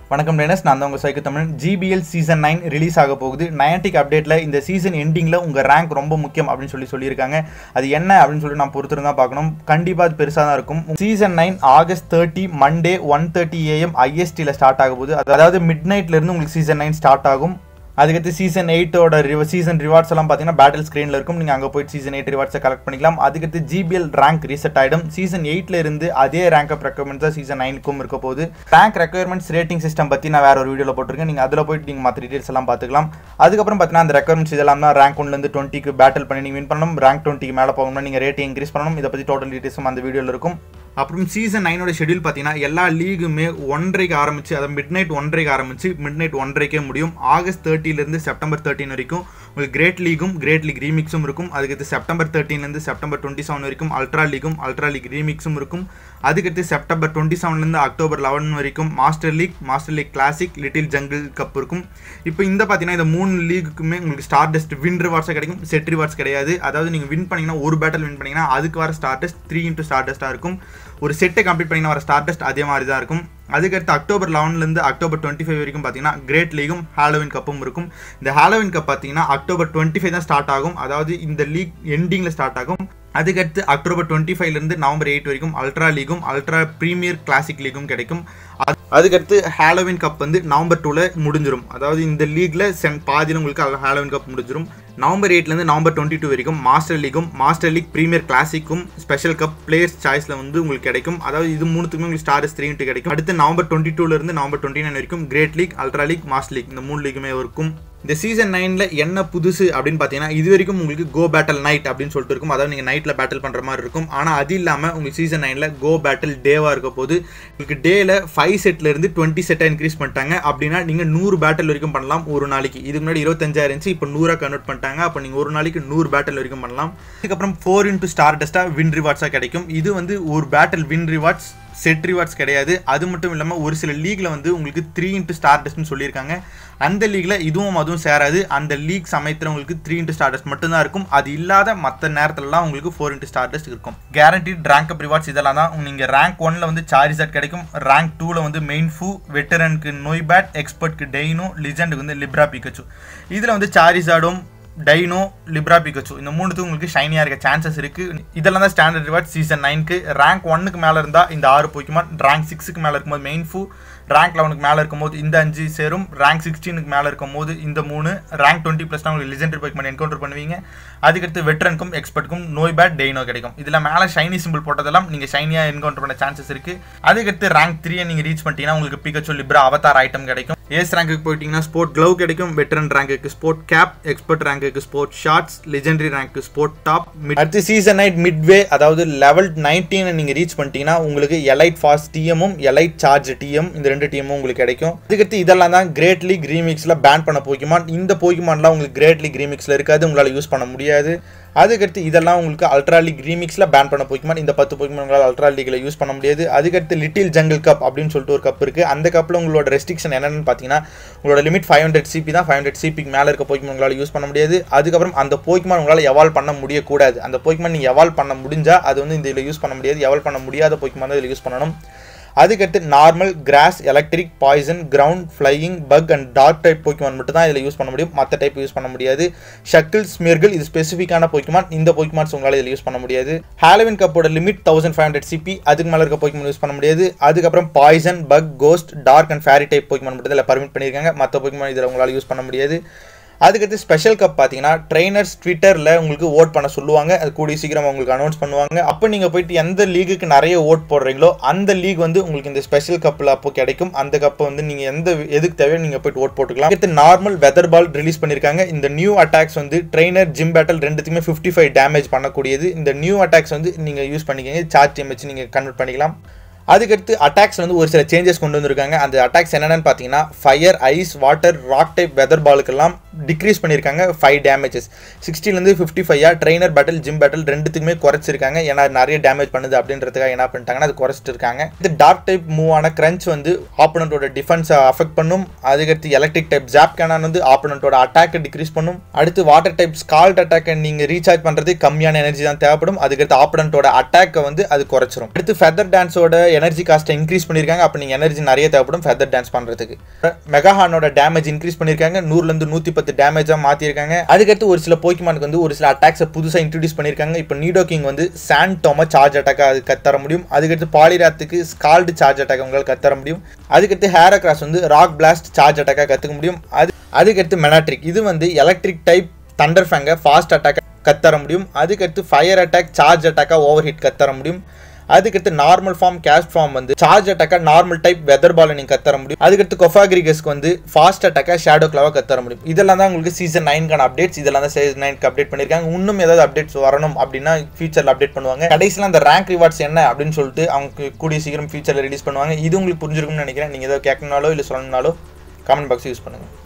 வணக்கம் டேனஸ் நான் தான் உங்கள் சைக்கு Tamil GBL season nine release ஆக போகுது நயன்டிக் அப்டேட்டில் இந்த சீசன் எண்டிங்கில் உங்கள் ரேங்க் ரொம்ப முக்கியம் அப்படின்னு சொல்லி சொல்லியிருக்காங்க அது என்ன அப்படின்னு சொல்லி நான் பொறுத்திருந்தா பார்க்கணும் கண்டிப்பாக அது பெருசாக தான் இருக்கும் season nine August thirty Monday one thirty AM ஐஎஸ்டியில் ஸ்டார்ட் ஆக போகுது அதாவது மிட் நைட்லேருந்து உங்களுக்கு சீசன் நைன் ஸ்டார்ட் ஆகும் அதுக்கடுத்து சீசன் எயிட்டோட ரிவ சீசன் ரிவார்ட்ஸ் எல்லாம் பார்த்தீங்கன்னா பேட்டில் ஸ்க்ரீனில் இருக்கும் நீங்கள் அங்கே போயிட்டு சீசன் எயிட் ரிவார்ட்ஸை கலெக்ட் பண்ணிக்கலாம் அதுக்கடுத்து ஜிபிஎல் ரேங்க் ரீசெட் ஆகிடும் சீசன் எயிட்ல இருந்து அதே ரேங்க் ஆஃப் ரெக்குவயர்மெண்ட் தான் சீசன் நைனுக்கும் இருக்க போகுது ரேங்க் ரெக்குவயர்மெண்ட்ஸ் ரேட்டிங் சிஸ்டம் பற்றி நான் வேற ஒரு வீடியோவில் போட்டிருக்கேன் நீங்கள் அதில் போயிட்டு நீங்கள் மற்ற டீட்டெயில்ஸ் எல்லாம் பார்த்துக்கலாம் அதுக்கப்புறம் பார்த்தீங்கன்னா அந்த ரெக்குவயர்மெண்ட்ஸ் இதெல்லாம் தான் ரேங்க் ஒன்லேருந்து டுவெண்ட்டிக்கு பேட்டில் பண்ணி நீங்கள் வின் பண்ணணும் ரேங்க் டுவெண்ட்டிக்கு மேலே போகணும்னா நீங்கள் ரேட்டிங் இன்க்ரீஸ் பண்ணணும் இதை பற்றி டோட்டல் டீட்டெயில்ஸும் அந்த வீடியோவில் இருக்கும் அப்புறம் சீசன் நைனோட ஷெடியூல் பார்த்தீங்கன்னா எல்லா லீகுமே ஒன்றரைக்கு ஆரம்பிச்சு அதை மிட் நைட் ஒன்றரைக்கு ஆரம்பிச்சு மிட் நைட் ஒன்றரைக்கே முடியும் ஆகஸ்ட் தேர்ட்டிலேருந்து செப்டம்பர் தேர்ட்டின் வரைக்கும் உங்களுக்கு கிரேட் லீகும் கிரேட் லீக் ரீமிக்ஸும் இருக்கும் அதுக்கடுத்து செப்டம்பர் தேர்ட்டின்லேருந்து செப்டம்பர் டுவெண்ட்டி செவன் வரைக்கும் அல்ட்ரா லீகும் அல்ட்ரா லீக் ரீமிக்ஸும் இருக்கும் அதுக்கடுத்து செப்டம்பர் டுவெண்ட்டி செவன்லேருந்து அக்டோபர் லெவன் வரைக்கும் master league master league classic little jungle cup இருக்கும் இப்போ இந்த பார்த்தீங்கன்னா இந்த மூணு லீக்குமே உங்களுக்கு ஸ்டார் டெஸ்ட் வின் ரிவார்ட்ஸாக கிடைக்கும் செட் ரிவார்ட்ஸ் கிடையாது அதாவது நீங்கள் வின் பண்ணீங்கன்னா ஒரு பேட்டில் வின் பண்ணீங்கன்னா அதுக்கு வர ஸ்டார் டெஸ்ட் த்ரீ இன்ட்டு ஸ்டார் டெஸ்ட்டாக இருக்கும் ஒரு செட்டை கம்ப்ளீட் பண்ணிங்கன்னா வர ஸ்டார் டெஸ்ட் அதே மாதிரி தான் இருக்கும் அதுக்கடுத்து அக்டோபர் லெவன்லேருந்து அக்டோபர் டுவெண்ட்டி ஃபைவ் வரைக்கும் பார்த்தீங்கன்னா கிரேட் லீகும் ஹாலோவின் கப்பும் இருக்கும் இந்த ஹாலோவின் கப் பார்த்தீங்கன்னா அக்டோபர் டுவெண்ட்டி ஃபைவ் தான் ஸ்டார்ட் ஆகும் அதாவது இந்த லீக் எண்டிங்கில் ஸ்டார்ட் ஆகும் அதுக்கடுத்து அக்டோபர் டுவெண்ட்டி ஃபைவ்லேருந்து நவம்பர் எயிட் வரைக்கும் அல்ட்ரா லீகும் அல்ட்ரா ப்ரீமியர் கிளாசிக் லீகும் கிடைக்கும் அதுக்கடுத்து ஹாலோவின் கப் வந்து நவம்பர் டூவில் முடிஞ்சிடும் அதாவது இந்த லீக்ல சென் பாதியில் உங்களுக்கு ஹாலோவின் கப் முடிஞ்சிடும் நவம்பர் எயிட்லேருந்து நவம்பர் டுவெண்ட்டி டூ வரைக்கும் மாஸ்டர் லீகும் மாஸ்டர் லீக் ப்ரீமியர் கிளாசிக்கும் ஸ்பெஷல் கப் பிளேயர்ஸ் சாய்ஸில் வந்து உங்களுக்கு கிடைக்கும் அதாவது இது மூணுத்துக்குமே உங்களுக்கு ஸ்டார்ஸ் த்ரீ கிடைக்கும் அடுத்து நவம்பர் டுவெண்ட்டி டூலேருந்து நவம்பர் டுவெண்ட்டி நைன் வரைக்கும் great league ultra league master league இந்த மூணு லீக்குமே இருக்கும் இந்த சீசன் நைனில் என்ன புதுசு அப்படின்னு பார்த்தீங்கன்னா இது வரைக்கும் உங்களுக்கு கோ பேட்டல் நைட் அப்படின்னு சொல்லிட்டு இருக்கும் அதாவது நீங்கள் நைட்டில் பேட்டில் பண்ணுற மாதிரி இருக்கும் ஆனால் அது இல்லாமல் உங்களுக்கு சீசன் நைனில் கோ பேட்டில் டேவாக இருக்க போது உங்களுக்கு டேயில் ஃபைவ் செட்லேருந்து டுவெண்ட்டி செட்டாக இன்க்ரீஸ் பண்ணிட்டாங்க அப்படின்னா நீங்கள் நூறு பேட்டில் வரைக்கும் பண்ணலாம் ஒரு நாளைக்கு இதுக்கு முன்னாடி இருபத்தஞ்சாயிரம் இருந்துச்சு இப்போ நூறாக கன்வெர்ட் பண்ணிட்டாங்க அப்போ நீங்கள் ஒரு நாளைக்கு நூறு பேட்டில் வரைக்கும் பண்ணலாம் அதுக்கப்புறம் ஃபோர் இன்ட்டு ஸ்டார் டெஸ்ட்டாக வின் ரிவார்ட்ஸாக கிடைக்கும் இது வந்து ஒரு battle win rewards set rewards கிடையாது அது மட்டும் இல்லாமல் ஒரு சில லீக்ல வந்து உங்களுக்கு த்ரீ இன்ட்டு ஸ்டார் டெஸ்ட்னு சொல்லியிருக்காங்க அந்த லீக்ல இதுவும் அதுவும் சேராது அந்த லீக் சமயத்தில் உங்களுக்கு த்ரீ இன்ட்டு ஸ்டார் டெஸ்ட் மட்டும்தான் இருக்கும் அது இல்லாத மற்ற நேரத்துலலாம் உங்களுக்கு ஃபோர் இன்ட்டு ஸ்டார் டெஸ்ட் இருக்கும் கேரண்டிட் ரேங்க் அப் ரிவார்ட்ஸ் இதெல்லாம் தான் நீங்கள் ரேங்க் ஒன்ல வந்து சாரிசாட் கிடைக்கும் ரேங்க் டூவில் வந்து மெயின் ஃபூ வெட்டரனுக்கு நோய் பேட் எக்ஸ்பர்ட்க்கு டெய்னோ லிஜெண்டுக்கு வந்து லிப்ரா பிகச்சு இதில் வந்து சாரிசாடும் டைனோ லிப்ரா பிகச்சு இந்த மூணுத்துக்கு உங்களுக்கு ஷைனியாக இருக்க சான்சஸ் இருக்குது இதெல்லாம் தான் ஸ்டாண்டர்ட் ரிவார்ட் சீசன் நைனுக்கு ரேங்க் ஒன்னுக்கு மேலே இருந்தால் இந்த ஆறு போய்க்குமான் ரேங்க் சிக்ஸுக்கு மேலே இருக்கும்போது மெயின் ஃபூ ரேங்க் லெவனுக்கு மேலே இருக்கும்போது இந்த அஞ்சு சேரும் ரேங்க் சிக்ஸ்டீனுக்கு மேலே இருக்கும்போது இந்த மூணு ரேங்க் டுவெண்ட்டி ப்ளஸ் உங்களுக்கு லிஜெண்டரி போய்க்குமான் என்கவுண்டர் பண்ணுவீங்க அதுக்கடுத்து வெட்டரனுக்கும் எக்ஸ்பர்ட்டுக்கும் நோய் பேட் டெய்னோ கிடைக்கும் இதில் மேலே ஷைனி சிம்பிள் போட்டதெல்லாம் நீங்கள் ஷைனியாக என்கவுண்டர் பண்ண சான்சஸ் இருக்குது அதுக்கடுத்து ரேங்க் த்ரீயை நீங்கள் ரீச் பண்ணிட்டீங்கன்னா உங்களுக்கு பிகச்சோ லிப்ரா அவதார் ஐட்டம் கிடைக்கும் ஏஸ் ரேங்க்கு போயிட்டீங்கன்னா ஸ்போர்ட் க்ளவ் கிடைக்கும் வெட்டரன் ரேங்க்கு ஸ்போர்ட் கேப் எக்ஸ்பர்ட் ரேங்க்கு ஸ்போர்ட் ஷார்ட்ஸ் லெஜெண்டரி ரேங்க்கு ஸ்போர்ட் டாப் அடுத்து சீசன் நைட் மிட்வே அதாவது லெவல் நைன்டீனை நீங்கள் ரீச் பண்ணிட்டீங்கன்னா உங்களுக்கு எலைட் ஃபாஸ்ட் டிஎம்மும் எலைட் சார்ஜ் டிஎம் இந்த ரெண்டு டிஎம்மும் உங்களுக்கு கிடைக்கும் அதுக்கடுத்து இதெல்லாம் தான் கிரேட் லீக் ரீமிக்ஸில் பேன் பண்ண போய்க்குமான் இந்த போய்க்குமான்லாம் உங்களுக்கு கிரேட் லீக் ரீமிக்ஸில் இருக்காது உங்களால் யூஸ் பண்ண முடியாது அதுக்கடுத்து இதெல்லாம் உங்களுக்கு அல்ட்ரா லீக் ரீமிக்ஸில் பேன் பண்ண போய்க்குமான் இந்த பத்து போய்க்குமான் உங்களால் அல்ட்ரா லீக்கில் யூஸ் பண்ண முடியாது அதுக்கடுத்து லிட்டில் ஜங்கிள் கப் அப்படின்னு சொல்லிட்டு ஒரு கப் இருக்குது அந்த கப்பில் உங்களோட ரெஸ்ட்ரிக்ஷன் என்னென்னு பார்த்தீங்கன்னா உங்களோட லிமிட் ஃபைவ் ஹண்ட்ரட் சிபி தான் ஃபைவ் ஹண்ட்ரட் சிபிக்கு மேலே இருக்க போய்க்குமான் உங்களால் யூஸ் பண்ண முடியாது அதுக்கப்புறம் அந்த போய்க்குமான் உங்களால் எவால் பண்ண முடியக்கூடாது அந்த போய்க்குமான் நீங்கள் எவால் பண்ண முடிஞ்சால் அது வந்து இந்த இதில் யூஸ் பண்ண முடியாது எவால் பண்ண முடியாத போய்க்குமான் தான் இதில் யூஸ் பண்ணணும் அதுக்கடுத்து normal grass electric poison ground flying bug and dark type Pokemon மட்டும் தான் இதில் யூஸ் பண்ண முடியும் மற்ற டைப் யூஸ் பண்ண முடியாது ஷக்கிள் ஸ்மியர்கள் இது ஸ்பெசிஃபிக்கான போய்க்குமான் இந்த போய்க்குமான்ஸ் உங்களால் இதில் யூஸ் பண்ண முடியாது ஹாலோவின் கப்போட limit thousand five hundred CP அதுக்கு மேலே இருக்க போய்க்குமான் யூஸ் பண்ண முடியாது அதுக்கப்புறம் poison bug ghost dark and fairy type Pokemon மட்டும் இதில் பர்மிட் பண்ணியிருக்காங்க மற்ற போய்க்குமான் இதில் உங்களால் யூஸ் பண்ண முடியாது அதுக்கடுத்து ஸ்பெஷல் கப் பார்த்தீங்கன்னா ட்ரைனர்ஸ் ட்விட்டரில் உங்களுக்கு ஓட் பண்ண சொல்லுவாங்க அது கூடிய சீக்கிரம் உங்களுக்கு அனௌன்ஸ் பண்ணுவாங்க அப்போ நீங்கள் போயிட்டு எந்த லீகுக்கு நிறைய ஓட் போடுறீங்களோ அந்த லீக் வந்து உங்களுக்கு இந்த ஸ்பெஷல் கப்பில் அப்போ கிடைக்கும் அந்த கப்பை வந்து நீங்கள் எந்த எதுக்கு தேவையோ நீங்கள் போயிட்டு ஓட் போட்டுக்கலாம் அடுத்து நார்மல் வெதர் பால் ரிலீஸ் பண்ணியிருக்காங்க இந்த நியூ அட்டாக்ஸ் வந்து ட்ரைனர் ஜிம் பேட்டல் ரெண்டுத்துக்குமே ஃபிஃப்டி ஃபைவ் டேமேஜ் பண்ணக்கூடியது இந்த நியூ அட்டாக்ஸ் வந்து நீங்கள் யூஸ் பண்ணிக்கங்க சார்ஜ் டீம் வச்சு நீங்கள் கன்வெர்ட் பண்ணிக்கலாம் அதுக்கடுத்து அட்டாக்ஸ் வந்து ஒரு சில சேஞ்சஸ் கொண்டு வந்திருக்காங்க அந்த அட்டாக்ஸ் என்னென்னு பார்த்தீங்கன்னா fire ice water rock type weather பாலுக்கெல்லாம் டிக்ரீஸ் பண்ணியிருக்காங்க ஃபைவ் டேமேஜஸ் சிக்ஸ்டிலேருந்து fifty five trainer battle gym battle ரெண்டுத்துக்குமே குறைச்சிருக்காங்க ஏன்னா நிறைய டேமேஜ் பண்ணுது அப்படின்றதுக்காக என்ன பண்ணிட்டாங்கன்னா அது குறைச்சிட்டு இருக்காங்க இது டார்க் டைப் மூவ் ஆன கிரன்ச் வந்து ஆப்பனண்ட்டோட டிஃபென்ஸை அஃபெக்ட் பண்ணும் அதுக்கடுத்து எலக்ட்ரிக் டைப் ஜாப் கேனான் வந்து ஆப்பனண்ட்டோட அட்டாக்கை டிக்ரீஸ் பண்ணும் அடுத்து வாட்டர் டைப் ஸ்கால்ட் அட்டாக்கை நீங்கள் ரீசார்ஜ் பண்ணுறது கம்மியான எனர்ஜி தான் தேவைப்படும் அதுக்கடுத்து ஆப்பனண்ட்டோட அட்டாக்கை வந்து அது குறைச்சிரும் அடுத்து ஃபெதர் டான்ஸோட எனர்ஜி காஸ்ட்டை இன்க்ரீஸ் பண்ணியிருக்காங்க அப்போ நீங்கள் எனர்ஜி நிறைய தேவைப்படும் ஃபெதர் டான்ஸ் பண்ணுறதுக்கு மெகாஹானோட டேமேஜ் இன்க்ரீஸ் பண்ணியிருக்காங்க நூறுலேருந்து நூற்றி பத்து டேமேஜாக மாற்றிருக்காங்க அதுக்கடுத்து ஒரு சில போக்கிமானுக்கு வந்து ஒரு சில அட்டாக்ஸை புதுசாக இன்ட்ரடியூஸ் பண்ணியிருக்காங்க இப்போ நீடோ கிங் வந்து சாண்டோமா சார்ஜ் அட்டாக்காக அது கத்தர முடியும் அதுக்கடுத்து பாலிராத்துக்கு ஸ்கால்டு சார்ஜ் அட்டாக் உங்களால் கத்தர முடியும் அதுக்கடுத்து ஹேரக்ராஸ் வந்து ராக் பிளாஸ்ட் சார்ஜ் அட்டாக்காக கற்றுக்க முடியும் அது அதுக்கடுத்து மெனாட்ரிக் இது வந்து எலக்ட்ரிக் டைப் தண்டர் ஃபேங்கை ஃபாஸ்ட் அட்டாக் கத்தர முடியும் அதுக்கடுத்து ஃபயர் அட்டாக் சார்ஜ் அட்டாக்காக ஓவர் ஹிட் கத்தர முடியும் அதுக்கடுத்து நார்மல் ஃபார்ம் கேஸ்ட் ஃபார்ம் வந்து சார்ஜ் அட்டாக்காக நார்மல் டைப் வெதர் பாலை நீங்கள் கத்தர முடியும் அதுக்கடுத்து கொஃபாகிரிகஸ்க்கு வந்து ஃபாஸ்ட் அட்டாக்காக ஷேடோ கிளாவாக கத்தர முடியும் இதெல்லாம் தான் உங்களுக்கு சீசன் நைன்கான அப்டேட்ஸ் இதெல்லாம் தான் சீசன் நைனுக்கு அப்டேட் பண்ணியிருக்காங்க இன்னும் ஏதாவது அப்டேட்ஸ் வரணும் அப்படின்னா ஃபியூச்சரில் அப்டேட் பண்ணுவாங்க கடைசியில் அந்த ரேங்க் ரிவார்ட்ஸ் என்ன அப்படின்னு சொல்லிட்டு அவங்க கூடிய சீக்கிரம் ஃபியூச்சரில் ரிலீஸ் பண்ணுவாங்க இது உங்களுக்கு புரிஞ்சிருக்கும்னு நினைக்கிறேன் நீங்கள் ஏதாவது கேட்கணுனாலோ இல்லை சொல்லணும்னாலோ கமெண்ட் பாக்ஸ் யூஸ் பண்ணுங்கள்